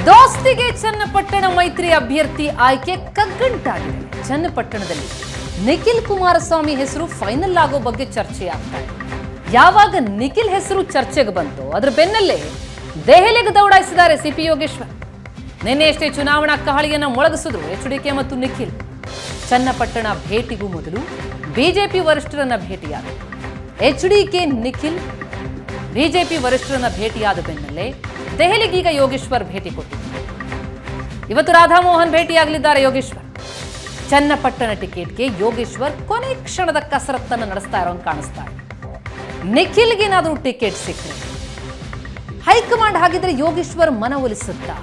ದೋಸ್ತಿಗೆ ಚನ್ನಪಟ್ಟಣ ಮೈತ್ರಿ ಅಭ್ಯರ್ಥಿ ಆಯ್ಕೆ ಕಗ್ಗಂಟಾಗಿದೆ ಚನ್ನಪಟ್ಟಣದಲ್ಲಿ ನಿಖಿಲ್ ಕುಮಾರಸ್ವಾಮಿ ಹೆಸರು ಫೈನಲ್ ಆಗೋ ಬಗ್ಗೆ ಚರ್ಚೆ ಆಗ್ತಾ ಇದೆ ಯಾವಾಗ ನಿಖಿಲ್ ಹೆಸರು ಚರ್ಚೆಗೆ ಬಂತು ಅದ್ರ ಬೆನ್ನಲ್ಲೇ ದೆಹಲಿಗೆ ದೌಡಾಯಿಸಿದ್ದಾರೆ ಸಿಪಿ ಯೋಗೇಶ್ವರ್ ನಿನ್ನೆಯಷ್ಟೇ ಚುನಾವಣಾ ಕಹಳಿಯನ್ನ ಮೊಳಗಿಸಿದ್ರು ಎಚ್ ಡಿ ಕೆ ಮತ್ತು ನಿಖಿಲ್ ಚನ್ನಪಟ್ಟಣ ಭೇಟಿಗೂ ಮೊದಲು ಬಿಜೆಪಿ ವರಿಷ್ಠರನ್ನ ಭೇಟಿಯಾದ H D K Nikhil BJP ವರಿಷ್ಠರನ್ನ ಭೇಟಿಯಾದ ಬೆನ್ನಲ್ಲೇ ದೆಹಲಿಗೀಗ ಯೋಗೇಶ್ವರ್ ಭೇಟಿ ಕೊಟ್ಟಿದ್ದಾರೆ ಇವತ್ತು ರಾಧಾಮೋಹನ್ ಭೇಟಿಯಾಗಲಿದ್ದಾರೆ ಯೋಗೇಶ್ವರ್ ಚನ್ನಪಟ್ಟಣ ಟಿಕೆಟ್ಗೆ ಯೋಗೇಶ್ವರ್ ಕೊನೆ ಕ್ಷಣದ ಕಸರತ್ತನ್ನು ನಡೆಸ್ತಾ ಇರೋ ಕಾಣಿಸ್ತಾ ಇದೆ ನಿಖಿಲ್ಗೇನಾದ್ರೂ ಟಿಕೆಟ್ ಸಿಕ್ಕರೆ ಹೈಕಮಾಂಡ್ ಹಾಗಿದ್ರೆ ಯೋಗೇಶ್ವರ್ ಮನವೊಲಿಸುತ್ತಾ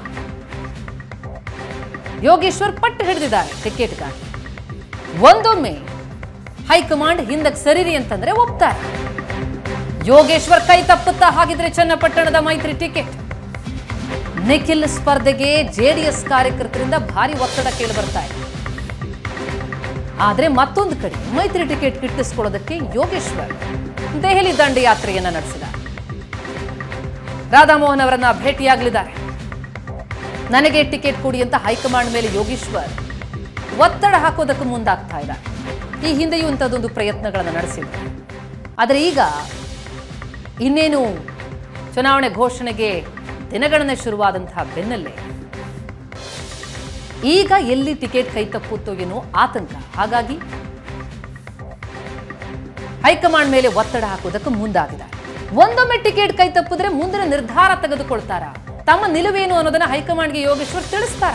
ಯೋಗೇಶ್ವರ್ ಪಟ್ಟು ಹಿಡಿದಿದ್ದಾರೆ ಟಿಕೆಟ್ಗಾಗಿ ಒಂದೊಮ್ಮೆ ಹೈಕಮಾಂಡ್ ಹಿಂದಕ್ಕೆ ಸರಿರಿ ಅಂತಂದ್ರೆ ಒಪ್ತಾರೆ ಯೋಗೇಶ್ವರ್ ಕೈ ತಪ್ಪುತ್ತಾ ಹಾಗಿದ್ರೆ ಚನ್ನಪಟ್ಟಣದ ಮೈತ್ರಿ ಟಿಕೆಟ್ ನಿಖಿಲ್ ಸ್ಪರ್ಧೆಗೆ ಜೆಡಿಎಸ್ ಕಾರ್ಯಕರ್ತರಿಂದ ಭಾರಿ ಒತ್ತಡ ಕೇಳಿ ಬರ್ತಾ ಇದೆ ಆದ್ರೆ ಮತ್ತೊಂದು ಕಡೆ ಮೈತ್ರಿ ಟಿಕೆಟ್ ಗಿಟ್ಟಿಸಿಕೊಳ್ಳೋದಕ್ಕೆ ಯೋಗೇಶ್ವರ್ ದೆಹಲಿ ದಂಡಯಾತ್ರೆಯನ್ನ ನಡೆಸಿದ ರಾಧಾಮೋಹನ್ ಅವರನ್ನ ಭೇಟಿಯಾಗಲಿದ್ದಾರೆ ನನಗೆ ಟಿಕೆಟ್ ಕೊಡಿ ಅಂತ ಹೈಕಮಾಂಡ್ ಮೇಲೆ ಯೋಗೇಶ್ವರ್ ಒತ್ತಡ ಹಾಕೋದಕ್ಕೆ ಮುಂದಾಗ್ತಾ ಇದ್ದಾರೆ ಈ ಹಿಂದೆಯೂ ಇಂಥದ್ದೊಂದು ಪ್ರಯತ್ನಗಳನ್ನು ನಡೆಸಿದ್ರು ಆದರೆ ಈಗ ಇನ್ನೇನು ಚುನಾವಣೆ ಘೋಷಣೆಗೆ ದಿನಗಣನೆ ಶುರುವಾದಂತಹ ಬೆನ್ನಲ್ಲೇ ಈಗ ಎಲ್ಲಿ ಟಿಕೆಟ್ ಕೈ ತಪ್ಪುತ್ತೋ ಏನೋ ಆತಂಕ ಹಾಗಾಗಿ ಹೈಕಮಾಂಡ್ ಮೇಲೆ ಒತ್ತಡ ಹಾಕೋದಕ್ಕೆ ಮುಂದಾಗಿದ್ದಾರೆ ಒಂದೊಮ್ಮೆ ಟಿಕೆಟ್ ಕೈ ತಪ್ಪಿದ್ರೆ ಮುಂದಿನ ನಿರ್ಧಾರ ತೆಗೆದುಕೊಳ್ತಾರ ತಮ್ಮ ನಿಲುವೇನು ಅನ್ನೋದನ್ನ ಹೈಕಮಾಂಡ್ಗೆ ಯೋಗೇಶ್ವರ್ ತಿಳಿಸ್ತಾರ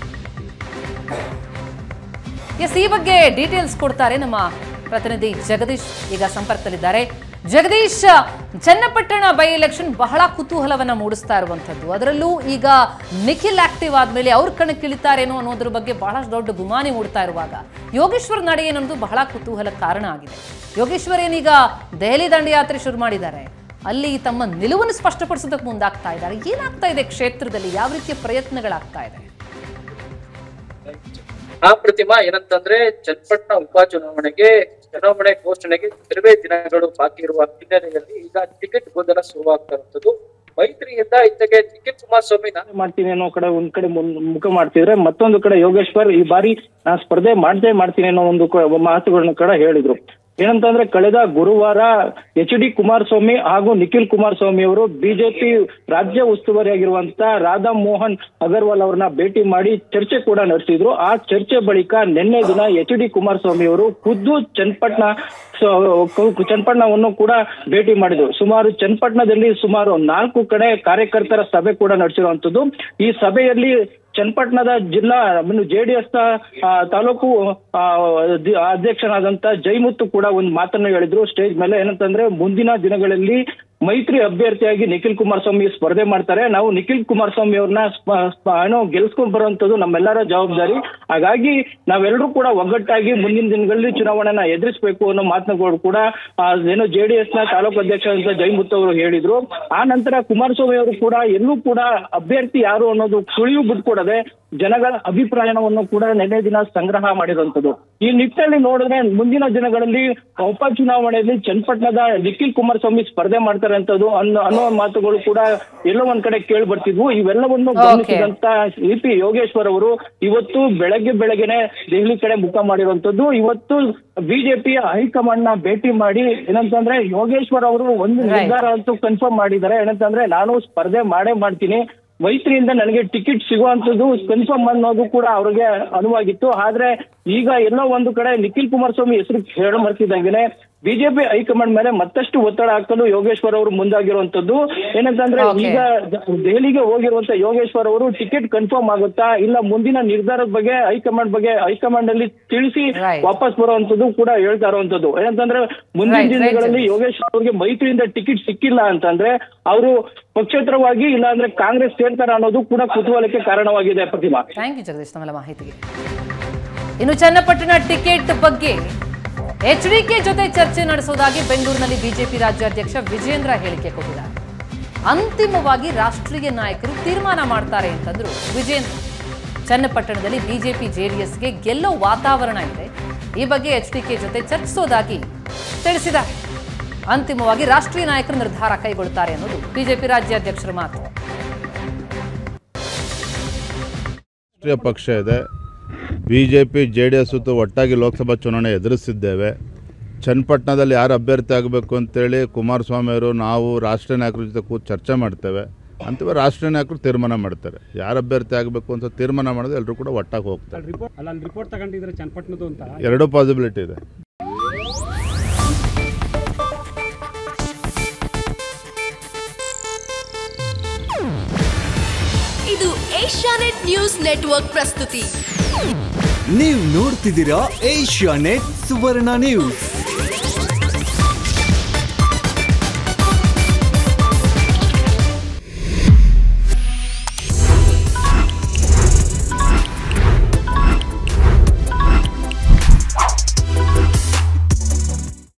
ಎಸ್ ಈ ಬಗ್ಗೆ ಡೀಟೇಲ್ಸ್ ಕೊಡ್ತಾರೆ ನಮ್ಮ ಪ್ರತಿನಿಧಿ ಜಗದೀಶ್ ಈಗ ಸಂಪರ್ಕದಲ್ಲಿದ್ದಾರೆ ಜಗದೀಶ್ ಚನ್ನಪಟ್ಟಣ ಬೈ ಎಲೆಕ್ಷನ್ ಬಹಳ ಕುತೂಹಲವನ್ನ ಮೂಡಿಸ್ತಾ ಇರುವಂತದ್ದು ಅದರಲ್ಲೂ ಈಗ ನಿಖಿಲ್ ಆಕ್ಟಿವ್ ಆದ್ಮೇಲೆ ಅವ್ರ ಕಣಕ್ಕಿಳಿತಾರೇನೋ ಅನ್ನೋದ್ರ ಬಗ್ಗೆ ಬಹಳಷ್ಟು ದೊಡ್ಡ ಗುಮಾನಿ ಮೂಡ್ತಾ ಇರುವಾಗ ಯೋಗೇಶ್ವರ್ ನಡೆ ಏನನ್ನೋದು ಬಹಳ ಕುತೂಹಲ ಕಾರಣ ಆಗಿದೆ ಯೋಗೇಶ್ವರ್ ಏನೀಗ ದೆಹಲಿ ದಂಡಯಾತ್ರೆ ಶುರು ಮಾಡಿದ್ದಾರೆ ಅಲ್ಲಿ ತಮ್ಮ ನಿಲುವನ್ನು ಸ್ಪಷ್ಟಪಡಿಸೋದಕ್ಕೆ ಮುಂದಾಗ್ತಾ ಇದ್ದಾರೆ ಏನಾಗ್ತಾ ಇದೆ ಕ್ಷೇತ್ರದಲ್ಲಿ ಯಾವ ರೀತಿಯ ಪ್ರಯತ್ನಗಳಾಗ್ತಾ ಇದೆ ಆ ಪ್ರತಿಮಾ ಏನಂತಂದ್ರೆ ಚನ್ನಪಟ್ಟಣ ಉಪಚುನಾವಣೆಗೆ ಚುನಾವಣೆ ಘೋಷಣೆಗೆ ಕೆಲವೇ ದಿನಗಳು ಬಾಕಿ ಇರುವ ಹಿನ್ನೆಲೆಯಲ್ಲಿ ಈಗ ಟಿಕೆಟ್ ಗೊಂದಲ ಶುರುವಾಗ್ತಾ ಇರುವಂತದ್ದು ಮೈತ್ರಿಯಿಂದ ಇತ್ತಗೆ ಟಿಕೆಟ್ ಕುಮಾರಸ್ವಾಮಿ ನಾನು ಮಾಡ್ತೀನಿ ಅನ್ನೋ ಕಡೆ ಒಂದ್ ಕಡೆ ಮುನ್- ಮುಖ ಮಾಡ್ತಿದ್ರೆ ಮತ್ತೊಂದು ಕಡೆ ಯೋಗೇಶ್ವರ್ ಈ ಬಾರಿ ನಾನು ಸ್ಪರ್ಧೆ ಮಾಡ್ದೇ ಮಾಡ್ತೀನಿ ಅನ್ನೋ ಒಂದು ಕ- ಮಾತುಗಳನ್ನ ಕೂಡ ಹೇಳಿದ್ರು ಏನಂತಂದ್ರೆ ಕಳೆದ ಗುರುವಾರ ಎಚ್ ಡಿ ಕುಮಾರಸ್ವಾಮಿ ಹಾಗೂ ನಿಖಿಲ್ ಕುಮಾರಸ್ವಾಮಿ ಅವರು ಬಿಜೆಪಿ ರಾಜ್ಯ ಉಸ್ತುವಾರಿಯಾಗಿರುವಂತ ರಾಧಾ ಮೋಹನ್ ಅಗರ್ವಾಲ್ ಅವ್ರನ್ನ ಭೇಟಿ ಮಾಡಿ ಚರ್ಚೆ ಕೂಡ ನಡೆಸಿದ್ರು ಆ ಚರ್ಚೆ ಬಳಿಕ ನಿನ್ನೆ ದಿನ ಎಚ್ ಡಿ ಕುಮಾರಸ್ವಾಮಿ ಅವರು ಖುದ್ದು ಚನ್ನಪಟ್ಟಣ ಸೊ, ಕು- ಚನ್ನಪಟ್ಟಣವನ್ನು ಕೂಡ ಭೇಟಿ ಮಾಡಿದ್ರು ಸುಮಾರು ಚನ್ನಪಟ್ಟಣದಲ್ಲಿ ಸುಮಾರು ನಾಲ್ಕು ಕಡೆ ಕಾರ್ಯಕರ್ತರ ಸಭೆ ಕೂಡ ನಡೆಸಿರುವಂತದ್ದು ಈ ಸಭೆಯಲ್ಲಿ ಚನ್ನಪಟ್ಟಣದ ಜಿಲ್ಲಾ ಜೆಡಿಎಸ್ ತಾಲೂಕು ಆ, ದಿ- ಅಧ್ಯಕ್ಷನಾದಂತ ಜೈಮುತ್ತು ಕೂಡ ಒಂದು ಮಾತನ್ನು ಹೇಳಿದ್ರು ಸ್ಟೇಜ್ ಮೇಲೆ ಏನಂತಂದ್ರೆ ಮುಂದಿನ ದಿನಗಳಲ್ಲಿ ಮೈತ್ರಿ ಅಭ್ಯರ್ಥಿಯಾಗಿ ನಿಖಿಲ್ ಕುಮಾರಸ್ವಾಮಿ ಸ್ಪರ್ಧೆ ಮಾಡ್ತಾರೆ ನಾವು ನಿಖಿಲ್ ಕುಮಾರಸ್ವಾಮಿ ಅವ್ರನ್ನ ಸ್ಪ- ಸ್ಪ- ಏನೋ ಗೆಲ್ಸ್ಕೊಂಡ್ ಬರುವಂತದ್ದು ನಮ್ಮೆಲ್ಲರ ಜವಾಬ್ದಾರಿ ಹಾಗಾಗಿ ನಾವೆಲ್ಲರೂ ಕೂಡ ಒಗ್ಗಟ್ಟಾಗಿ ಮುಂದಿನ ದಿನಗಳಲ್ಲಿ ಚುನಾವಣೆನ ಎದುರಿಸಬೇಕು ಅನ್ನೋ ಮಾತುಗಳು ಕೂಡ ಆ, ಏನೋ ಜೆಡಿಎಸ್ ನ ತಾಲೂಕು ಅಧ್ಯಕ್ಷ ಅಂತ ಜೈಮುತ್ತು ಅವರು ಹೇಳಿದ್ರು ಆ ನಂತರ ಕುಮಾರಸ್ವಾಮಿ ಅವರು ಕೂಡ ಎಲ್ಲೂ ಕೂಡ ಅಭ್ಯರ್ಥಿ ಯಾರು ಅನ್ನೋದು ಸುಳಿವು ಬಿಟ್ಕೊಡದೆ ಜನಗಳ ಅಭಿಪ್ರಾಯವನ್ನು ಕೂಡ ನಿನ್ನೆ ದಿನ ಸಂಗ್ರಹ ಮಾಡಿರುವಂತದ್ದು ಈ ನಿಟ್ಟಿನಲ್ಲಿ ನೋಡಿದ್ರೆ ಮುಂದಿನ ದಿನಗಳಲ್ಲಿ ಉಪಚುನಾವಣೆಯಲ್ಲಿ ಚನ್ನಪಟ್ಟಣದ ನಿಖಿಲ್ ಕುಮಾರಸ್ವಾಮಿ ಸ್ಪರ್ಧೆ ಮಾಡ್ತಾರೆ ಅಂತದ್ದು ಅನ್ನೋ ಅನ್ನೋ ಮಾತುಗಳು ಕೂಡ ಎಲ್ಲೋ ಒಂದ್ ಕಡೆ ಕೇಳಿ ಬರ್ತಿದ್ವು ಇವೆಲ್ಲವನ್ನು ಗಮನಿಸಿದಂತ ಸಿ ಪಿ ಯೋಗೇಶ್ವರ್ ಅವರು ಇವತ್ತು ಬೆಳಗ್ಗೆ ಬೆಳಗ್ಗೆನೆ ದೆಹಲಿ ಕಡೆ ಮುಖ ಮಾಡಿರುವಂತದ್ದು ಇವತ್ತು ಬಿಜೆಪಿ ಹೈಕಮಾಂಡ್ ನ ಭೇಟಿ ಮಾಡಿ ಏನಂತಂದ್ರೆ ಯೋಗೇಶ್ವರ್ ಅವರು ಒಂದು Right. ನಿರ್ಧಾರ ಅಂತೂ ಕನ್ಫರ್ಮ್ ಮಾಡಿದ್ದಾರೆ ಏನಂತಂದ್ರೆ ನಾನು ಸ್ಪರ್ಧೆ ಮಾಡೇ ಮಾಡ್ತೀನಿ ಮೈತ್ರಿಯಿಂದ ನನಗೆ ಟಿಕೆಟ್ ಸಿಗುವಂತದ್ದು ಕನ್ಫರ್ಮ್ ಅನ್ನೋದು ಕೂಡ ಅವ್ರಿಗೆ ಅನುವಾಗಿತ್ತು ಆದ್ರೆ ಈಗ ಎಲ್ಲೋ ಒಂದು ಕಡೆ ನಿಖಿಲ್ ಕುಮಾರಸ್ವಾಮಿ ಹೆಸರು ಹೇಳ ಮರ್ತಿದ್ದಂಗೆನೆ ಬಿಜೆಪಿ ಹೈಕಮಾಂಡ್ ಮೇಲೆ ಮತ್ತಷ್ಟು ಒತ್ತಡ ಹಾಕಲು ಯೋಗೇಶ್ವರ್ ಅವರು ಮುಂದಾಗಿರುವಂತದ್ದು ಏನಂತಂದ್ರೆ Okay. ಈಗ ದೆಹಲಿಗೆ ಹೋಗಿರುವಂತ ಯೋಗೇಶ್ವರ್ ಅವರು ಟಿಕೆಟ್ ಕನ್ಫರ್ಮ್ ಆಗುತ್ತಾ ಇಲ್ಲ ಮುಂದಿನ ನಿರ್ಧಾರದ ಬಗ್ಗೆ ಹೈಕಮಾಂಡ್ ಬಗ್ಗೆ ಹೈಕಮಾಂಡ್ ಅಲ್ಲಿ ತಿಳಿಸಿ Right. ವಾಪಸ್ ಬರುವಂತದ್ದು ಕೂಡ ಹೇಳ್ತಾ ಇರುವಂತದ್ದು ಏನಂತಂದ್ರೆ ಮುಂದಿನ Right, right, ದಿನಗಳಲ್ಲಿ ಜಗದೀಶ್. ಯೋಗೇಶ್ ಅವ್ರಿಗೆ ಮೈತ್ರಿಯಿಂದ ಟಿಕೆಟ್ ಸಿಕ್ಕಿಲ್ಲ ಅಂತಂದ್ರೆ ಅವರು ಪಕ್ಷೇತರವಾಗಿ ಇಲ್ಲ ಅಂದ್ರೆ ಕಾಂಗ್ರೆಸ್ ಸೇರ್ತಾರ ಅನ್ನೋದು ಕೂಡ ಕುತೂಹಲಕ್ಕೆ ಕಾರಣವಾಗಿದೆ ಪ್ರತಿಮಾ ಥ್ಯಾಂಕ್ ಯು ಜಗದೀಶ್ ತಮ್ಮೆಲ್ಲ ಮಾಹಿತಿಗೆ ಇನ್ನು ಚನ್ನಪಟ್ಟಣ ಟಿಕೆಟ್ ಬಗ್ಗೆ ಎಚ್ ಡಿ ಕೆ ಜೊತೆ ಚರ್ಚೆ ನಡೆಸುವುದಾಗಿ ಬೆಂಗಳೂರಿನಲ್ಲಿ ಬಿಜೆಪಿ ರಾಜ್ಯಾಧ್ಯಕ್ಷ ವಿಜೇಂದ್ರ ಹೇಳಿಕೆ ಕೊಟ್ಟಿದ್ದಾರೆ ಅಂತಿಮವಾಗಿ ರಾಷ್ಟ್ರೀಯ ನಾಯಕರು ತೀರ್ಮಾನ ಮಾಡ್ತಾರೆ ಅಂತಂದ್ರು ವಿಜೇಂದ್ರ ಚನ್ನಪಟ್ಟಣದಲ್ಲಿ ಬಿಜೆಪಿ ಜೆಡಿಎಸ್ಗೆ ಗೆಲ್ಲೋ ವಾತಾವರಣ ಇದೆ ಈ ಬಗ್ಗೆ ಎಚ್ ಡಿ ಕೆ ಜೊತೆ ಚರ್ಚಿಸೋದಾಗಿ ತಿಳಿಸಿದ್ದಾರೆ ಅಂತಿಮವಾಗಿ ರಾಷ್ಟ್ರೀಯ ನಾಯಕರು ನಿರ್ಧಾರ ಕೈಗೊಳ್ಳುತ್ತಾರೆ ಅನ್ನೋದು ಬಿಜೆಪಿ ರಾಜ್ಯಾಧ್ಯಕ್ಷರ ಮಾತು ರಾಷ್ಟ್ರೀಯ ಪಕ್ಷ ಇದೆ B J P J D S ಹೊತ್ತು ಒಟ್ಟಾಗಿ ಲೋಕಸಭಾ ಚುನಾವಣೆ ಎದುರಿಸಿದ್ದೇವೆ ಚನ್ನಪಟ್ಟಣದಲ್ಲಿ ಯಾರು ಅಭ್ಯರ್ಥಿ ಆಗಬೇಕು ಅಂತೇಳಿ ಕುಮಾರಸ್ವಾಮಿ ಅವರು ನಾವು ರಾಷ್ಟ್ರೀಯ ನಾಯಕರ ಜೊತೆ ಕೂತು ಚರ್ಚೆ ಮಾಡ್ತೇವೆ ಅಂತಿಮ ರಾಷ್ಟ್ರೀಯ ನಾಯಕರು ತೀರ್ಮಾನ ಮಾಡ್ತಾರೆ ಯಾರು ಅಭ್ಯರ್ಥಿ ಆಗಬೇಕು ಅಂತ ತೀರ್ಮಾನ ಮಾಡೋದು ಎಲ್ಲರೂ ಕೂಡ ಒಟ್ಟಾಗಿ ಹೋಗ್ತಾರೆ ಅಲ್ಲಿ ರಿಪೋರ್ಟ್ ಅಲ್ಲ ಅಲ್ಲಿ ರಿಪೋರ್ಟ್ ತಗೊಂಡಿದ್ರೆ ಚನ್ನಪಟ್ಟಣದ್ದು ಅಂತ ಎರಡೂ ಪಾಸಿಬಿಲಿಟಿ ಇದೆ ಇದು ಏಷ್ಯಾನೆಟ್ ನ್ಯೂಸ್ ನೆಟ್ವರ್ಕ್ ಪ್ರಸ್ತುತಿ ನೀವು ನೋಡ್ತಿದ್ದೀರಾ ಏಷ್ಯಾ ನೆಟ್ ಸುವರ್ಣ ನ್ಯೂಸ್